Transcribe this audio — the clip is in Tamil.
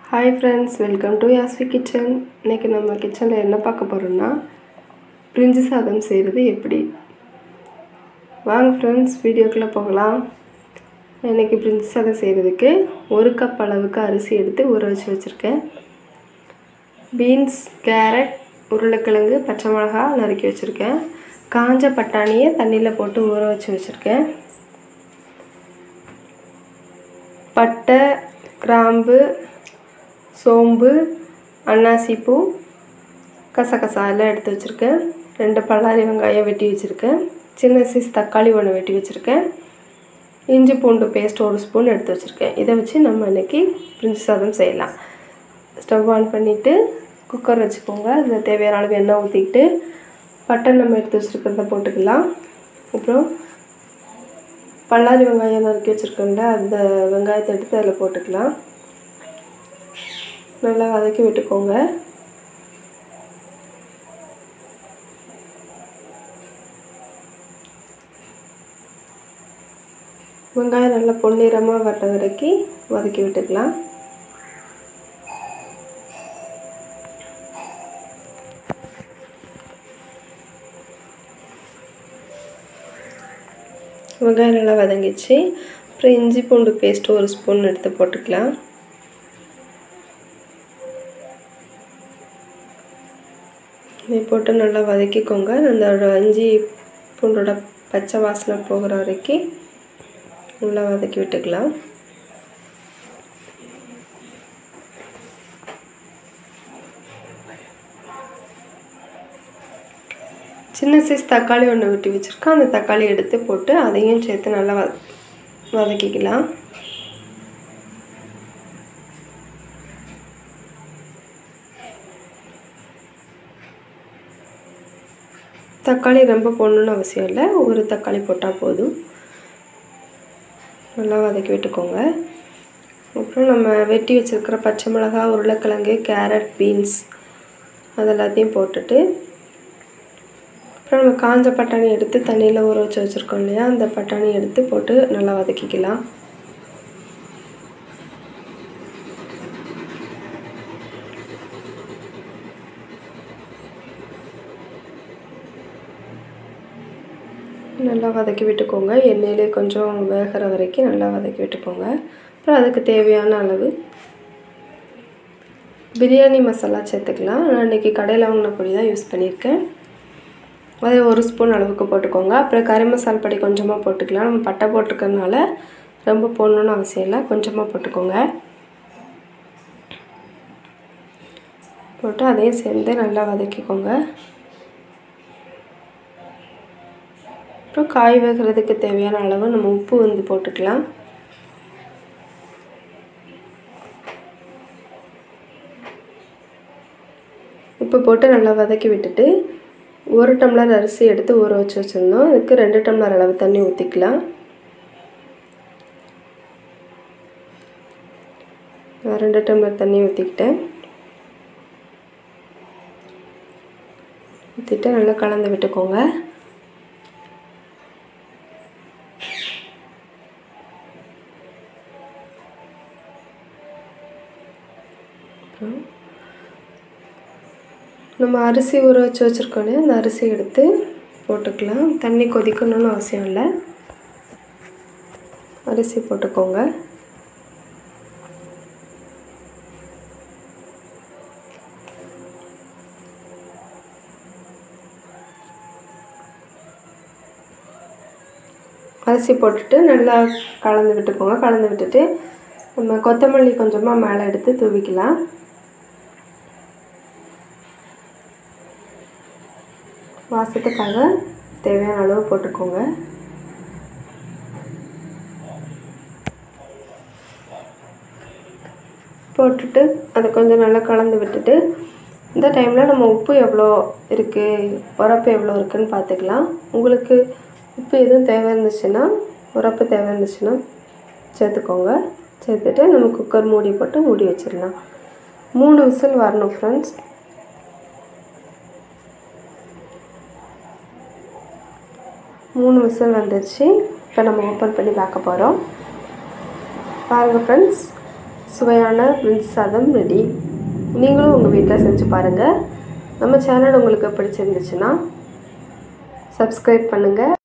hi friends welcome to Yasvi kitchen இன்றைக்கி நம்ம கிச்சனில் என்ன பார்க்க போகிறோம்னா பிரிஞ்சு சாதம் செய்கிறது எப்படி வாங்க ஃப்ரெண்ட்ஸ் வீடியோக்குள்ளே போகலாம் இன்றைக்கி பிரிஞ்சு சாதம் செய்கிறதுக்கு ஒரு கப் அளவுக்கு அரிசி எடுத்து ஊற வச்சு வச்சுருக்கேன் பீன்ஸ் கேரட் உருளைக்கிழங்கு பச்சை மிளகா நறுக்கி வச்சுருக்கேன் காஞ்ச பட்டாணியை தண்ணியில் போட்டு ஊற வச்சு வச்சுருக்கேன் பட்டை கிராம்பு சோம்பு அன்னாசிப்பூ கசகசா எல்லாம் எடுத்து வச்சுருக்கேன் ரெண்டு பல்லாரி வெங்காயம் வெட்டி வச்சுருக்கேன் சின்ன சைஸ் தக்காளி ஒன்று வெட்டி வச்சுருக்கேன் இஞ்சி பூண்டு பேஸ்ட் ஒரு ஸ்பூன் எடுத்து வச்சுருக்கேன் இதை வச்சு நம்ம இன்றைக்கி பிரிஞ்சு சாதம் செய்யலாம் ஸ்டவ் ஆன் பண்ணிவிட்டு குக்கர் வச்சுக்கோங்க அதில் தேவையான அளவு எண்ணெய் ஊற்றிக்கிட்டு பட்டை நம்ம எடுத்து வச்சுருக்கிறத போட்டுக்கலாம் அப்புறம் பல்லாரி வெங்காயம் நறுக்கி வச்சுருக்கோம்ல அந்த வெங்காயத்தை எடுத்து அதில் போட்டுக்கலாம் நல்லா வதக்கி விட்டுக்கோங்க வெங்காயம் நல்லா பொன்னிறமாக வர்ற வரைக்கும் வதக்கி விட்டுக்கலாம் வெங்காயம் நல்லா வதங்கிச்சு அப்புறம் இஞ்சி பூண்டு பேஸ்ட் ஒரு ஸ்பூன் எடுத்து போட்டுக்கலாம் இதை போட்டு நல்லா வதக்கிக்கோங்க அந்த இஞ்சி பூண்டோட பச்சை வாசனை போகிற வரைக்கும் நல்லா வதக்கி விட்டுக்கலாம் சின்ன சைஸ் தக்காளி ஒன்று வெட்டி வச்சுருக்கேன் அந்த தக்காளி எடுத்து போட்டு அதையும் சேர்த்து நல்லா வ வதக்கிக்கலாம் தக்காளி ரொம்ப போடணுன்னு அவசியம் இல்லை ஒரு தக்காளி போட்டால் போதும் நல்லா வதக்கி விட்டுக்கோங்க அப்புறம் நம்ம வெட்டி வச்சுருக்கிற பச்சை மிளகா உருளைக்கிழங்கு கேரட் பீன்ஸ் அது எல்லாத்தையும் போட்டுட்டு அப்புறம் நம்ம காஞ்ச பட்டாணி எடுத்து தண்ணியில் ஊற வச்சு வச்சுருக்கோம் இல்லையா அந்த பட்டாணி எடுத்து போட்டு நல்லா வதக்கிக்கலாம் நல்லா வதக்கி விட்டுக்கோங்க எண்ணெயிலே கொஞ்சம் வேகிற வரைக்கும் நல்லா வதக்கி விட்டுக்கோங்க அப்புறம் அதுக்கு தேவையான அளவு பிரியாணி மசாலா சேர்த்துக்கலாம் நான் இன்றைக்கி கடையில் வாங்கின பொடி தான் யூஸ் பண்ணியிருக்கேன் அதை ஒரு ஸ்பூன் அளவுக்கு போட்டுக்கோங்க அப்புறம் கறி மசால் பொடி கொஞ்சமாக போட்டுக்கலாம் நம்ம பட்டை போட்டிருக்கறனால ரொம்ப போடணுன்னு அவசியம் இல்லை கொஞ்சமாக போட்டுக்கோங்க போட்டு அதையும் சேர்ந்து நல்லா வதக்கிக்கோங்க அப்புறம் காய் வேகிறதுக்கு தேவையான அளவு நம்ம உப்பு வந்து போட்டுக்கலாம் உப்பு போட்டு நல்லா வதக்கி விட்டுட்டு ஒரு டம்ளர் அரிசி எடுத்து ஊற வச்சு வச்சுருந்தோம் அதுக்கு ரெண்டு டம்ளர் அளவு தண்ணி ஊற்றிக்கலாம் நான் ரெண்டு டம்ளர் தண்ணி ஊற்றிக்கிட்டேன் ஊற்றிட்டு நல்லா கலந்து விட்டுக்கோங்க அப்புறம் நம்ம அரிசி ஊற வச்சு வச்சுருக்கோன்னே அந்த அரிசி எடுத்து போட்டுக்கலாம் தண்ணி கொதிக்கணும்னு அவசியம் இல்லை அரிசி போட்டுக்கோங்க அரிசி போட்டுட்டு நல்லா கலந்து விட்டுக்கோங்க கலந்து விட்டுட்டு நம்ம கொத்தமல்லி கொஞ்சமாக மேலே எடுத்து தூவிக்கலாம் வாசத்துக்காக தேவையான அளவு போட்டுக்கோங்க போட்டுட்டு அதை கொஞ்சம் நல்லா கலந்து விட்டுட்டு இந்த டைமில் நம்ம உப்பு எவ்வளோ இருக்குது உரப்பு எவ்வளோ இருக்குதுன்னு பார்த்துக்கலாம் உங்களுக்கு உப்பு எதுவும் தேவை இருந்துச்சுன்னா உரப்பு தேவை இருந்துச்சுன்னா சேர்த்துக்கோங்க சேர்த்துட்டு நம்ம குக்கர் மூடி போட்டு மூடி வச்சிடலாம் மூணு விசில் வரணும் ஃப்ரெண்ட்ஸ் மூணு விசில் வந்துருச்சு இப்போ நம்ம ஓப்பன் பண்ணி பார்க்க போகிறோம் பாருங்கள் ஃப்ரெண்ட்ஸ் சுவையான பிரிஞ்சி சாதம் ரெடி நீங்களும் உங்கள் வீட்டில் செஞ்சு பாருங்கள் நம்ம சேனல் உங்களுக்கு பிடிச்சிருந்துச்சுன்னா சப்ஸ்கிரைப் பண்ணுங்கள்